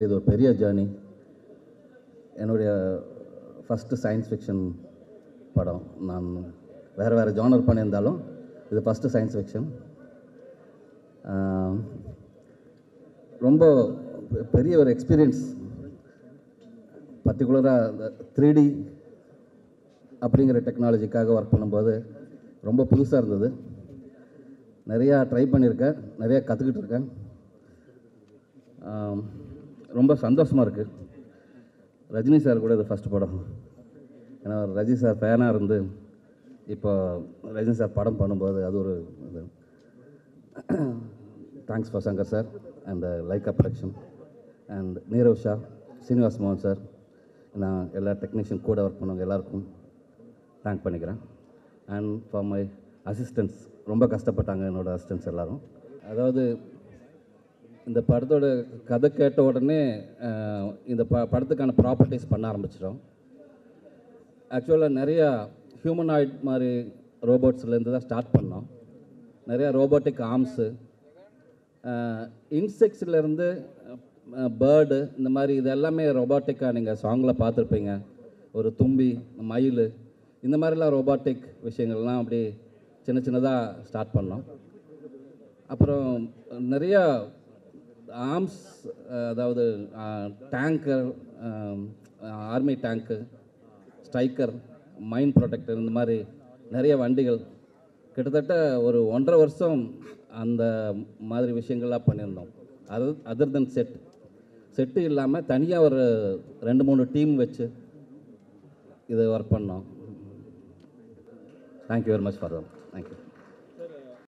இது ஒரு பெரிய ஜேர்னி என்னுடைய ஃபஸ்ட்டு சயின்ஸ் ஃபிக்ஷன் படம் நான் வேறு வேறு ஜானர் பண்ணியிருந்தாலும் இது ஃபஸ்ட்டு சயின்ஸ் ஃபிக்ஷன் ரொம்ப பெரிய ஒரு எக்ஸ்பீரியன்ஸ் பர்டிகுலராக த்ரீ டி அப்படிங்கிற டெக்னாலஜிக்காக ஒர்க் பண்ணும்போது ரொம்ப புதுசாக இருந்தது நிறையா ட்ரை பண்ணியிருக்கேன் நிறையா கற்றுக்கிட்டு இருக்கேன் ஆம், ரொம்ப சந்தோஷமாக இருக்குது ரஜினி சார் கூட இது ஃபஸ்ட் படம் ஏன்னா ரஜினி சார் ஃபேனாக இருந்து இப்போ ரஜினி சார் படம் பண்ணும்போது அது ஒரு இது thanks for Shankar sir and Lyca production and Nirav Shah Srinivas மோகன் சார் நான் எல்லா டெக்னீஷியன் கூட ஒர்க் பண்ணவங்க எல்லாருக்கும் தேங்க் பண்ணிக்கிறேன் அண்ட் ஃபார் மை அசிஸ்டன்ஸ் ரொம்ப கஷ்டப்பட்டாங்க என்னோடய அசிஸ்டன்ஸ் எல்லாரும் அதாவது இந்த படத்தோட கதை கேட்ட உடனே அஹ், இந்த ப படத்துக்கான ப்ராப்பர்ட்டிஸ் பண்ண ஆரம்பிச்சிட்டோம் ஆக்சுவலாக நிறையா ஹியூமனாய்ட் மாதிரி ரோபோட்ஸ்லேருந்து தான் ஸ்டார்ட் பண்ணோம் நிறையா ரோபோட்டிக் ஆர்ம்ஸு இன்செக்ட்ஸ்லேருந்து பேர்டு இந்த மாதிரி இது எல்லாமே ரொபாட்டிக்காக நீங்கள் சாங்கில் பார்த்துருப்பீங்க ஒரு தும்பி மயில் இந்த மாதிரிலாம் ரோபாட்டிக் விஷயங்கள்லாம் அப்படி சின்ன சின்னதாக ஸ்டார்ட் பண்ணோம் அப்புறம் நிறையா ஆர்ம்ஸ் அதாவது டேங்கர் ஆர்மி டேங்க்கு ஸ்ட்ரைக்கர் மைன் ப்ரொடெக்டர் இந்த மாதிரி நிறைய வண்டிகள் கிட்டத்தட்ட ஒரு ஒன்றரை வருஷம் அந்த மாதிரி விஷயங்கள்லாம் பண்ணியிருந்தோம் அது அதர் தென் செட் செட்டு இல்லாமல் தனியாக ஒரு ரெண்டு மூணு டீம் வச்சு இது ஒர்க் பண்ணோம் thank you very much for them